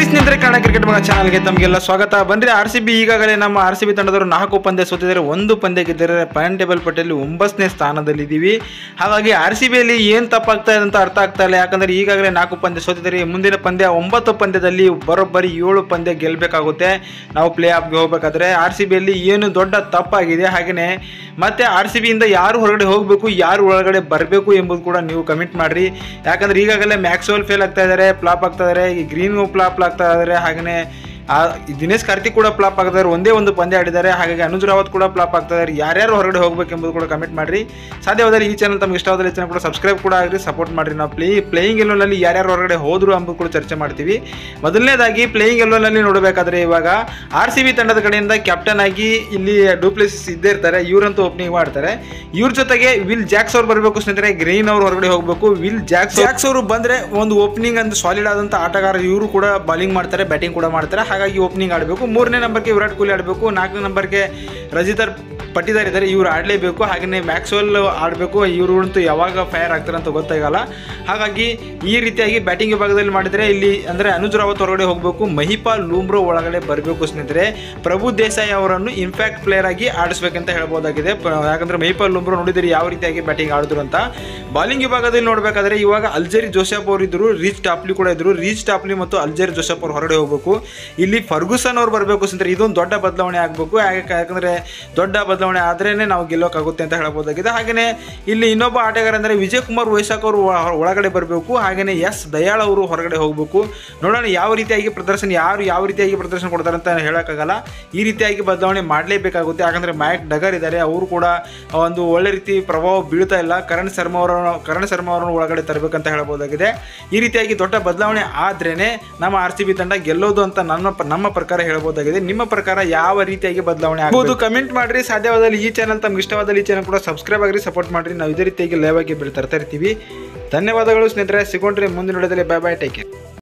ಸ್ನೇಹಿತರೆ ಕನ್ನಡ ಕ್ರಿಕೆಟ್ ಮಗ ಚಾನಲ್ಗೆ ತಮಗೆಲ್ಲ ಸ್ವಾಗತ ಬನ್ರಿ ಆರ್ ಸಿ ಬಿ ಈಗಾಗಲೇ ನಮ್ಮ ಆರ್ ಸಿ ಬಿ ತಂಡದವರು ನಾಲ್ಕು ಪಂದ್ಯ ಸೋತಿದ್ದಾರೆ ಒಂದು ಪಂದ್ಯ ಗೆದ್ದರೆ ಪಾಯಿಂಟ್ ಟೇಬಲ್ ಪಟ್ಟಿಯಲ್ಲಿ ಒಂಬತ್ತನೇ ಸ್ಥಾನದಲ್ಲಿದ್ದೀವಿ ಹಾಗಾಗಿ ಆರ್ ಸಿ ಬಿಯಲ್ಲಿ ಏನು ತಪ್ಪಾಗ್ತಾ ಇದೆ ಅಂತ ಅರ್ಥ ಆಗ್ತಾ ಇಲ್ಲ ಯಾಕಂದ್ರೆ ಈಗಾಗಲೇ ನಾಲ್ಕು ಪಂದ್ಯ ಸೋತಿದ್ದಾರೆ ಮುಂದಿನ ಪಂದ್ಯ ಒಂಬತ್ತು ಪಂದ್ಯದಲ್ಲಿ ಬರೋಬ್ಬರಿ ಏಳು ಪಂದ್ಯ ಗೆಲ್ಲಬೇಕಾಗುತ್ತೆ ನಾವು ಪ್ಲೇ ಆಫ್ಗೆ ಹೋಗಬೇಕಾದ್ರೆ ಆರ್ ಸಿ ಬಿಯಲ್ಲಿ ಏನು ದೊಡ್ಡ ತಪ್ಪಾಗಿದೆ ಹಾಗೆಯೇ ಮತ್ತೆ ಆರ್ ಸಿ ಬಿಯಿಂದ ಯಾರು ಹೊರಗಡೆ ಹೋಗಬೇಕು ಯಾರು ಒಳಗಡೆ ಬರಬೇಕು ಎಂಬುದು ಕೂಡ ನೀವು ಕಮೆಂಟ್ ಮಾಡಿರಿ ಯಾಕಂದ್ರೆ ಈಗಾಗಲೇ ಮ್ಯಾಕ್ಸ್ವೆಲ್ ಫೇಲ್ ಆಗ್ತಾ ಇದ್ದಾರೆ ಫ್ಲಾಪ್ ಆಗ್ತಾ ಇದ್ದಾರೆ ಈ ಗ್ರೀನ್ ಫ್ಲಾಪ್ ಆಗ್ತಾ ಇದ್ದಾರೆ ಹಾಗೆಯೇ ಆ ದಿನೇಶ್ ಕಾರ್ತಿಕ್ ಕೂಡ ಫ್ಲಾಪ್ ಆಗ್ತಾರೆ ಒಂದೇ ಒಂದು ಪಂದ್ಯ ಆಡಿದ್ದಾರೆ ಹಾಗಾಗಿ ಅನುಜ್ ರಾವತ್ ಕೂಡ ಫ್ಲಾಪ್ ಆಗ್ತಾ ಇದ್ದಾರೆ ಯಾರ್ಯಾರು ಹೊರಗಡೆ ಹೋಗ್ಬೇಕು ಎಂಬುದು ಕೂಡ ಕಮೆಂಟ್ ಮಾಡಿರಿ ಸಾಧ್ಯವಾದರೆ ಈ ಚಾನಲ್ ತಮ್ಗೆ ಇಷ್ಟವಾದರೆ ಈ ಚಾನಲ್ ಕೂಡ ಸಬ್ಸ್ಕ್ರೈಬ್ ಕೂಡ ಆಗಿರಿ ಸಪೋರ್ಟ್ ಮಾಡಿರಿ ನಾವು ಪ್ಲೇ ಪ್ಲೇಯಿಂಗ್ ಎಲ್ಲೋನಲ್ಲಿ ಯಾರ್ಯಾರು ಹೊರಗಡೆ ಹೋದ್ರು ಎಂಬುದು ಕೂಡ ಚರ್ಚೆ ಮಾಡ್ತೀವಿ ಮೊದಲನೇದಾಗಿ ಪ್ಲೇಯಿಂಗ್ ಎಲ್ಲೋನಲ್ಲಿ ನೋಡಬೇಕಾದ್ರೆ ಇವಾಗ ಆರ್ ಸಿ ಬಿ ತಂಡದ ಕಡೆಯಿಂದ ಕ್ಯಾಪ್ಟನ್ ಆಗಿ ಇಲ್ಲಿ ಡೂಪ್ಲೇಸಿಸ್ ಇದ್ದೇ ಇರ್ತಾರೆ ಇವರಂತೂ ಓಪನಿಂಗ್ ಮಾಡ್ತಾರೆ ಇವ್ರ ಜೊತೆಗೆ ವಿಲ್ ಜಾಕ್ಸ್ ಅವ್ರು ಬರಬೇಕು ಸ್ನೇಹಿತರೆ ಗ್ರೀನ್ ಅವ್ರು ಹೊರಗಡೆ ಹೋಗಬೇಕು ವಿಲ್ ಜಾಕ್ಸ್ ಜಾಕ್ಸ್ ಅವರು ಬಂದ್ರೆ ಒಂದು ಓಪನಿಂಗ್ ಅಂತ ಸಾಲಿಡ್ ಆದಂತ ಆಟಗಾರ ಇವರು ಕೂಡ ಬಾಲಿಂಗ್ ಮಾಡ್ತಾರೆ ಬ್ಯಾಟಿಂಗ್ ಕೂಡ ಮಾಡ್ತಾರೆ ಹಾಗಾಗಿ ಓಪನಿಂಗ್ ಆಡಬೇಕು ಮೂರನೇ ನಂಬರ್ಗೆ ವಿರಾಟ್ ಕೊಹ್ಲಿ ಆಡಬೇಕು ನಾಲ್ಕನೇ ನಂಬರ್ಗೆ ರಜಿತರ್ ಪಟ್ಟಿದಾರ್ ಇದ್ದಾರೆ ಇವ್ರು ಆಡಲೇಬೇಕು ಹಾಗೆಯೇ ಮ್ಯಾಕ್ಸ್ವೆಲ್ ಆಡಬೇಕು ಇವ್ರಂತೂ ಯಾವಾಗ ಫೈರ್ ಆಗ್ತಾರೆ ಅಂತ ಗೊತ್ತಾಗಲ್ಲ ಹಾಗಾಗಿ ಈ ರೀತಿಯಾಗಿ ಬ್ಯಾಟಿಂಗ್ ವಿಭಾಗದಲ್ಲಿ ಮಾಡಿದರೆ ಇಲ್ಲಿ ಅಂದರೆ ಅನುಜ್ ರಾವತ್ ಹೊರಗಡೆ ಹೋಗಬೇಕು ಮಹಿಪಾಲ್ ಲೂಮ್ರೋ ಒಳಗಡೆ ಬರಬೇಕು ಸ್ನೇಹಿತರೆ ಪ್ರಭು ದೇಸಾಯಿ ಅವರನ್ನು ಇಂಪ್ಯಾಕ್ಟ್ ಪ್ಲೇಯರ್ ಆಗಿ ಆಡಿಸ್ಬೇಕಂತ ಹೇಳ್ಬೋದಾಗಿದೆ ಪ- ಯಾಕಂದ್ರೆ ಮಹಿಪಾಲ್ ಲೂಮ್ರೋ ನೋಡಿದರೆ ಯಾವ ರೀತಿಯಾಗಿ ಬ್ಯಾಟಿಂಗ್ ಆಡಿದ್ರು ಅಂತ ಬಾಲಿಂಗ್ ವಿಭಾಗದಲ್ಲಿ ನೋಡಬೇಕಾದ್ರೆ ಇವಾಗ ಅಲ್ಜೇರಿ ಜೋಸೆಫ್ ಅವರು ಇದ್ರು ರೀಚ್ ಟಾಪ್ಲಿ ಕೂಡ ಇದ್ರು ರೀಚ್ ಟಾಪ್ಲಿ ಮತ್ತು ಅಲ್ಜೇರಿ ಜೋಸೆಫ್ ಅವರು ಹೊರಗಡೆ ಹೋಗಬೇಕು ಇಲ್ಲಿ ಫರ್ಗುಸನ್ ಅವ್ರು ಬರಬೇಕು ಸ್ನೇಹಿತರೆ ಇದೊಂದು ದೊಡ್ಡ ಬದಲಾವಣೆ ಆಗಬೇಕು ಯಾಕಂದ್ರೆ ದೊಡ್ಡ ಬದಲಾವಣೆ ಆದ್ರೇನೆ ನಾವು ಗೆಲ್ಲೋಕ್ಕಾಗುತ್ತೆ ಅಂತ ಹೇಳ್ಬೋದಾಗಿದೆ ಹಾಗೆಯೇ ಇಲ್ಲಿ ಇನ್ನೊಬ್ಬ ಆಟಗಾರ ಅಂದರೆ ವಿಜಯ್ ಕುಮಾರ್ ವೈಶಾಖ್ ಅವರು ಒಳ- ಒಳಗಡೆ ಬರಬೇಕು ಹಾಗೆಯೇ ಎಸ್ ದಯಾಳ್ ಅವರು ಹೊರಗಡೆ ಹೋಗಬೇಕು ನೋಡೋಣ ಯಾವ ರೀತಿಯಾಗಿ ಪ್ರದರ್ಶನ ಯಾರು ಯಾವ ರೀತಿಯಾಗಿ ಪ್ರದರ್ಶನ ಕೊಡ್ತಾರೆ ಅಂತ ಹೇಳೋಕ್ಕಾಗಲ್ಲ ಈ ರೀತಿಯಾಗಿ ಬದಲಾವಣೆ ಮಾಡಲೇಬೇಕಾಗುತ್ತೆ ಯಾಕಂದರೆ ಮ್ಯಾಕ್ ಡಗರ್ ಇದ್ದಾರೆ ಅವರು ಕೂಡ ಒಂದು ಒಳ್ಳೆ ರೀತಿ ಪ್ರಭಾವ ಬೀಳ್ತಾ ಇಲ್ಲ ಕರಣ್ ಶರ್ಮಾ ಅವರನ್ನು ಕರಣ್ ಶರ್ಮಾ ಅವರನ್ನು ಒಳಗಡೆ ತರಬೇಕಂತ ಹೇಳ್ಬೋದಾಗಿದೆ ಈ ರೀತಿಯಾಗಿ ದೊಡ್ಡ ಬದಲಾವಣೆ ಆದ್ರೇನೆ ನಮ್ಮ ಆರ್ ಸಿ ಬಿ ತಂಡ ಗೆಲ್ಲೋದು ಅಂತ ನನ್ನ ಪ- ನಮ್ಮ ಪ್ರಕಾರ ಹೇಳ್ಬೋದಾಗಿದೆ ನಿಮ್ಮ ಪ್ರಕಾರ ಯಾವ ರೀತಿಯಾಗಿ ಬದಲಾವಣೆ ಆಗ್ಬೋದು ಕಮೆಂಟ್ ಮಾಡ್ರಿ ಸಾಧ್ಯವಾದಲ್ಲಿ ಈ ಚಾನಲ್ ತಮ್ಗೆ ಇಷ್ಟವಾದಲ್ಲಿ ಈ ಚಾನಲ್ ಕೂಡ ಸಬ್ಸ್ಕ್ರೈಬ್ ಆಗಿರಿ ಸಪೋರ್ಟ್ ಮಾಡ್ರಿ ನಾವು ಇದೇ ರೀತಿಯಾಗಿ ಲೈವ್ ಆಗಿ ಬಿಡ್ ತರ್ತಾ ಇರ್ತೀವಿ ಧನ್ಯವಾದಗಳು ಸ್ನೇಹಿತರೆ ಸಿಗೊಂಡ್ರೆ ಮುಂದಿನ ನೋಡೋದಲ್ಲಿ ಬೈ ಬೈ ಟೇಕ್ ಕೇರ್